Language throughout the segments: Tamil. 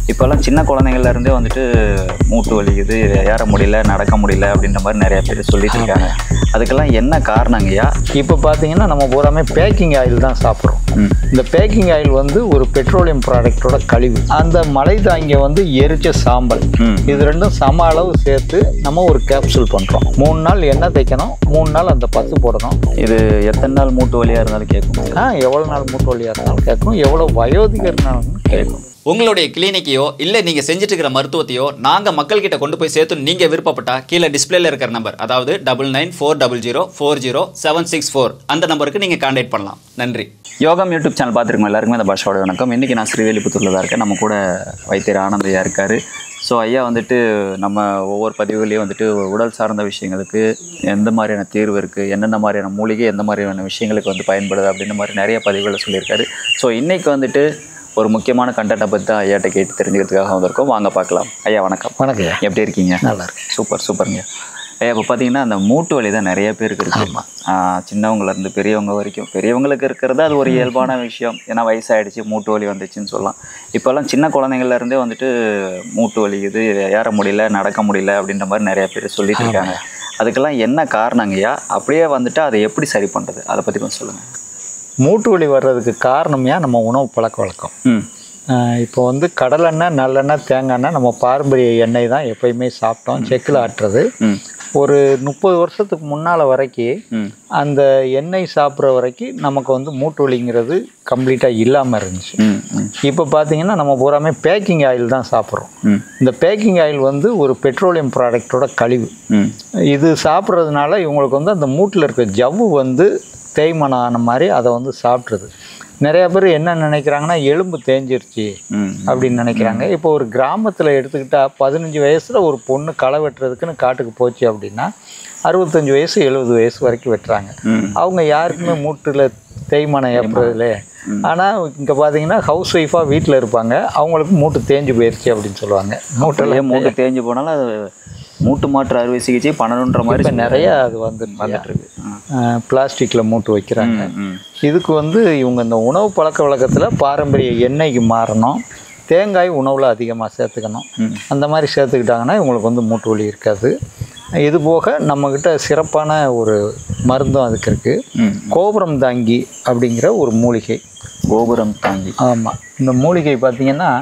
இப்போல்லாம் சின்ன குழந்தைங்கள்ல இருந்தே வந்துட்டு மூட்டு வலிக்குது ஏற முடியல நடக்க முடியல அப்படின்ற மாதிரி நிறைய பேர் சொல்லிட்டு இருக்காங்க அதுக்கெல்லாம் என்ன காரணங்கய்யா இப்போ பார்த்தீங்கன்னா நம்ம பூராமே பேக்கிங் ஆயில் தான் சாப்பிட்றோம் ம் இந்த பேக்கிங் ஆயில் வந்து ஒரு பெட்ரோலியம் ப்ராடக்டோட கழிவு அந்த மலை தாங்கிய வந்து எரிச்ச சாம்பல் ம். இது ரெண்டும் சம அளவு சேர்த்து நம்ம ஒரு கேப்சூல் பண்ணுறோம் மூணு நாள் எண்ணெய் தேய்க்கணும் மூணு நாள் அந்த பத்து போடணும் இது எத்தனை நாள் மூட்டு வலியாக இருந்தாலும் கேட்கும் ஆ எவ்வளோ நாள் மூட்டு வலியாக இருந்தாலும் கேட்கும் எவ்வளோ வயோதிகர்னாலும் கேட்கும் உங்களுடைய கிளினிக்கையோ இல்லை நீங்கள் செஞ்சுட்டு இருக்கிற மருத்துவத்தையோ நாங்கள் மக்கள்கிட்ட கொண்டு போய் சேர்த்து நீங்கள் விருப்பப்பட்டா கீழே டிஸ்பிளேல இருக்கிற நம்பர் அதாவது double nine four double zero four zero seven six four அந்த நம்பருக்கு நீங்கள் கான்டாக்ட் பண்ணலாம் நன்றி யோகம் யூடியூப் சேனல் பார்த்துருக்கோம் எல்லாருக்குமே இந்த பாஷாவோட வணக்கம் இன்றைக்கி நான் ஸ்ரீவேலிபுத்தூரில் தான் இருக்கேன் நம்ம கூட வைத்தியர் ஆனந்தையா இருக்கார் ஸோ ஐயா வந்துட்டு நம்ம ஒவ்வொரு பதிவுகளையும் வந்துட்டு உடல் சார்ந்த விஷயங்களுக்கு எந்த மாதிரியான தீர்வு இருக்குது என்னென்ன மாதிரியான மூலிகை எந்த மாதிரியான விஷயங்களுக்கு வந்து பயன்படுது அப்படின்ற மாதிரி நிறைய பதிவுகளை சொல்லியிருக்காரு ஸோ இன்றைக்கி வந்துட்டு ஒரு முக்கியமான கண்டென்ட்டை பற்றி தான் ஐயாட்ட கேட்டு தெரிஞ்சுக்கிறதுக்காக வந்திருக்கோம் வாங்க பார்க்கலாம் ஐயா வணக்கம் வணக்கம் ஐயா. எப்படி இருக்கீங்க நல்லா இருக்கு சூப்பர் சூப்பருங்க ஐயா இப்போ பார்த்தீங்கன்னா அந்த மூட்டு வலி தான் நிறைய பேருக்கு இருக்கு ஆஹ் சின்னவங்கல இருந்து பெரியவங்க வரைக்கும் பெரியவங்களுக்கு இருக்கிறது அது ஒரு இயல்பான விஷயம் ஏன்னா வயசாயிடுச்சு மூட்டு வலி வந்துச்சுன்னு சொல்லலாம் இப்போல்லாம் சின்ன குழந்தைங்கள்ல இருந்தே வந்துட்டு மூட்டு வலிக்குது ஏற முடியல நடக்க முடியல அப்படின்ற மாதிரி நிறைய பேர் சொல்லிட்டு இருக்காங்க அதுக்கெல்லாம் என்ன காரணங்கய்யா அப்படியே வந்துட்டு அதை எப்படி சரி பண்ணுறது அதை பற்றி கொஞ்சம் சொல்லுங்கள் மூட்டு வலி வர்றதுக்கு காரணமே நம்ம உணவு பழக்க வழக்கம் ம் ஆஹ் இப்போ வந்து கடலெண்ணெய் நல்லெண்ணெய் தேங்காய் எண்ணெய் நம்ம பாரம்பரிய எண்ணெய் தான் எப்பயுமே சாப்பிட்டோம் செக்கில் ஆட்டுறது ம் ஒரு முப்பது வருஷத்துக்கு முன்னால் வரைக்கும் ம் அந்த எண்ணெய் சாப்பிட்ற வரைக்கும் நமக்கு வந்து மூட்டு வலிங்கிறது கம்ப்ளீட்டாக இல்லாமல் இருந்துச்சு ம் ம் இப்போ பார்த்தீங்கன்னா நம்ம பூராமே பேக்கிங் ஆயில் தான் சாப்பிட்றோம் ம் இந்த பேக்கிங் ஆயில் வந்து ஒரு பெட்ரோலியம் ப்ராடக்டோட கழிவு ம் இது சாப்பிட்றதுனால இவங்களுக்கு வந்து அந்த மூட்டில் இருக்க ஜவ்வு வந்து தேய்மானம் ஆன மாதிரி அதை வந்து சாப்பிட்ருது நிறைய பேர் என்ன நினைக்கிறாங்கன்னா எலும்பு தேஞ்சிருச்சு ம் அப்படின்னு நினைக்கிறாங்க இப்போ ஒரு கிராமத்தில் எடுத்துக்கிட்டா பதினஞ்சு வயசில் ஒரு பொண்ணு களை வெட்டுறதுக்குன்னு காட்டுக்கு போச்சு அப்படின்னா அறுபத்தஞ்சு வயசு எழுபது வயசு வரைக்கும் வெட்டுறாங்க ம் அவங்க யாருக்குமே மூட்டில் தேய்மானம் ஏற்படுறதில்ல ஆனால் இங்கே பார்த்தீங்கன்னா ஹவுஸ் ஒய்ஃபாக வீட்டில் இருப்பாங்க அவங்களுக்கு மூட்டு தேஞ்சு போயிடுச்சு அப்படின்னு சொல்லுவாங்க மூட்டில் அப்படியே மூட்டு தேஞ்சு போனாலும் அது மூட்டு மாற்று அறுவை சிகிச்சை பண்ணணுன்ற மாதிரி இப்போ நிறைய அது வந்து வந்துட்டு இருக்கு ஆ. பிளாஸ்டிக்கில் மூட்டு வைக்கிறாங்க ம் இதுக்கு வந்து இவங்க இந்த உணவு பழக்க வழக்கத்தில் பாரம்பரிய எண்ணெய்க்கு மாறணும் தேங்காய் உணவில் அதிகமாக சேர்த்துக்கணும் ம். அந்த மாதிரி சேர்த்துக்கிட்டாங்கன்னா இவங்களுக்கு வந்து மூட்டு வலி இருக்காது இது போக நம்மக்கிட்ட சிறப்பான ஒரு மருந்தும் அதுக்கு இருக்குது ம் கோபுரம் தாங்கி அப்படிங்கிற ஒரு மூலிகை கோபுரம் தாங்கி ஆமாம் இந்த மூலிகை பார்த்தீங்கன்னா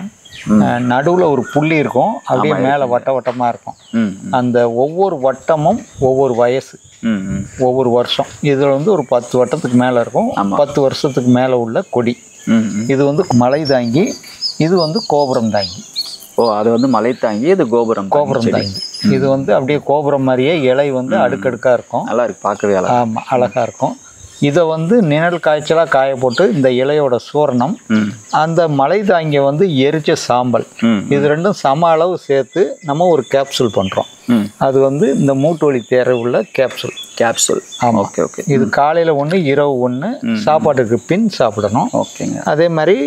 நடுவில் ஒரு புள்ளி இருக்கும் அப்படியே மேலே வட்ட வட்டமாக இருக்கும் ம் அந்த ஒவ்வொரு வட்டமும் ஒவ்வொரு வயசு ம் ம் ஒவ்வொரு வருஷம் இதில் வந்து ஒரு பத்து வட்டத்துக்கு மேலே இருக்கும் பத்து வருஷத்துக்கு மேலே உள்ள கொடி ம் ம். இது வந்து மலை தாங்கி இது வந்து கோபுரம் தாங்கி ஓ அது வந்து மலை தாங்கி இது கோபுரம் தாங்கி கோபுரம் செடி. தாங்கி இது வந்து அப்படியே கோபுரம் மாதிரியே இலை வந்து அடுக்கடுக்காக இருக்கும் நல்லா இருக்கு பார்க்கவே அழகா ஆமாம் அழகாக இருக்கும் இதை வந்து நிழல் காய்ச்சலாக காய போட்டு இந்த இலையோட சூரணம் ம் அந்த மலை தாங்கிய வந்து எரிச்ச சாம்பல் ம் இது ரெண்டும் சம அளவு சேர்த்து நம்ம ஒரு கேப்சூல் பண்ணுறோம் ம் அது வந்து இந்த மூட்டு வலி தேர உள்ள கேப்சூல் கேப்சூல் ஆமா. ஓகே ஓகே இது காலையில் ஒன்று இரவு ஒன்று சாப்பாட்டுக்கு பின் சாப்பிடணும் ஓகேங்க அதே மாதிரி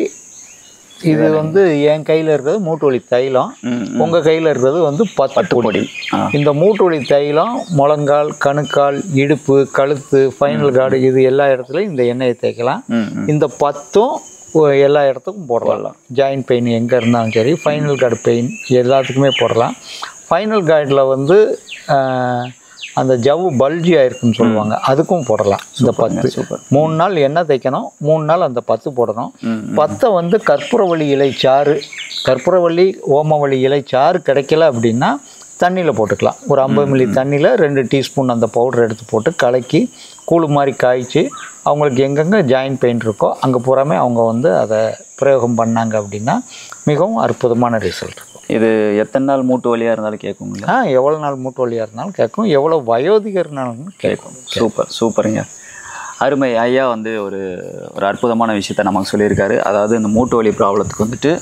இது வந்து என் கையில் இருக்கிறது மூட்டு வலி தைலம் ம் உங்கள் கையில் இருக்கிறது வந்து பத்து பொடி ஆ இந்த மூட்டு வலி தைலம் முழங்கால் கணுக்கால் இடுப்பு கழுத்து ஃபைனல் கார்டு இது எல்லா இடத்துலையும் இந்த எண்ணெயை தேய்க்கலாம் ம் ம் இந்த பத்தும் ஒ- எல்லா இடத்துக்கும் போடலாம் ஜாயின்ட் பெயின் எங்கே இருந்தாலும் சரி ஃபைனல் கார்டு பெயின் எல்லாத்துக்குமே போடலாம் ஃபைனல் கார்டில் வந்து ஆஹ், அந்த ஜவ்வு பல்ஜி ஆயிருக்குன்னு சொல்லுவாங்க அதுக்கும் போடலாம் இந்த பத்து சூப்பர் மூணு நாள் எண்ணெய் தேய்க்கணும் மூணு நாள் அந்த பத்து போடணும் ம் பத்தை வந்து கற்பூரவள்ளி இலை சாறு கற்பூரவள்ளி ஓமவள்ளி இலை சாறு கிடைக்கல அப்படின்னா தண்ணியில் போட்டுக்கலாம் ஒரு ஐம்பது மில்லி தண்ணியில் ரெண்டு டீஸ்பூன் அந்த பவுடர் எடுத்து போட்டு கலக்கி கூழு மாதிரி காய்ச்சி அவங்களுக்கு எங்கெங்கே ஜாயின்ட் பெயின் இருக்கோ அங்கே பூராமே அவங்க வந்து அதை பிரயோகம் பண்ணாங்க அப்படின்னா மிகவும் அற்புதமான ரிசல்ட் இருக்கும் இது எத்தனை நாள் மூட்டு வலியாக இருந்தாலும் கேட்குங்களா ஆ எவ்வளோ நாள் மூட்டு வலியாக இருந்தாலும் கேட்கும் எவ்வளோ வயோதிகர்னாலும் கேட்கும் சூப்பர் சூப்பருங்க அருமை ஐயா வந்து ஒரு ஒரு அற்புதமான விஷயத்த நமக்கு சொல்லியிருக்காரு அதாவது இந்த மூட்டு வலி ப்ராப்ளத்துக்கு வந்துட்டு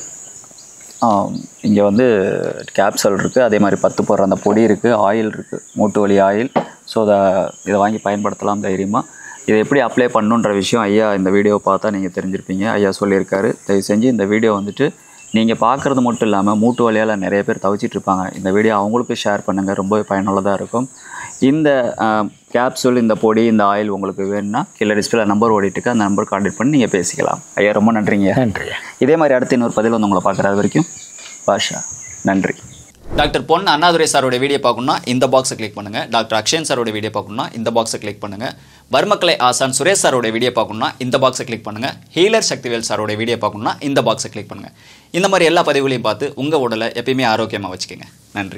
இங்கே வந்து கேப்சல் இருக்குது அதே மாதிரி பத்து போடுற அந்த பொடி இருக்குது ஆயில் இருக்குது மூட்டு வலி ஆயில் ஸோ அதை இதை வாங்கி பயன்படுத்தலாம் தைரியமாக இதை எப்படி அப்ளை பண்ணுன்ற விஷயம் ஐயா இந்த வீடியோவை பார்த்தா நீங்கள் தெரிஞ்சிருப்பீங்க ஐயா சொல்லியிருக்காரு தயவு செஞ்சு இந்த வீடியோ வந்துட்டு நீங்கள் பார்க்குறது மட்டும் இல்லாமல் மூட்டு வலியால் நிறைய பேர் தவிச்சிட்டு இருப்பாங்க இந்த வீடியோ அவங்களுக்கு ஷேர் பண்ணுங்கள் ரொம்பவே பயனுள்ளதாக இருக்கும் இந்த கேப்சூல் இந்த பொடி இந்த ஆயில் உங்களுக்கு வேணும்னா கீழே டிஸ்பிளே நம்பர் ஓடிட்டுருக்கு அந்த நம்பர் கான்டாக்ட் பண்ணி நீங்கள் பேசிக்கலாம் ஐயா ரொம்ப நன்றிங்க நன்றி இதே மாதிரி அடுத்து இன்னொரு பதில் வந்து உங்களை பார்க்குறது வரைக்கும் பாஷா நன்றி டாக்டர் பொன் அண்ணாதுரை சாரோட வீடியோ பார்க்கணும்னா இந்த பாக்ஸை கிளிக் பண்ணுங்க டாக்டர் அக்ஷயன் சாரோட வீடியோ பார்க்கணும்னா இந்த பாக்ஸை கிளிக் பண்ணுங்க வர்மக்கலை ஆசான் சுரேஷ் சாரோட வீடியோ பார்க்கணும்னா இந்த பாக்ஸை கிளிக் பண்ணுங்க ஹீலர் சக்திவேல் சாரோட வீடியோ பார்க்கணும்னா இந்த பாக்ஸை கிளிக் பண்ணுங்க இந்த மாதிரி எல்லா பதிவுகளையும் பார்த்து உங்க உடலை எப்பயுமே ஆரோக்கியமாக வச்சுக்கோங்க நன்றி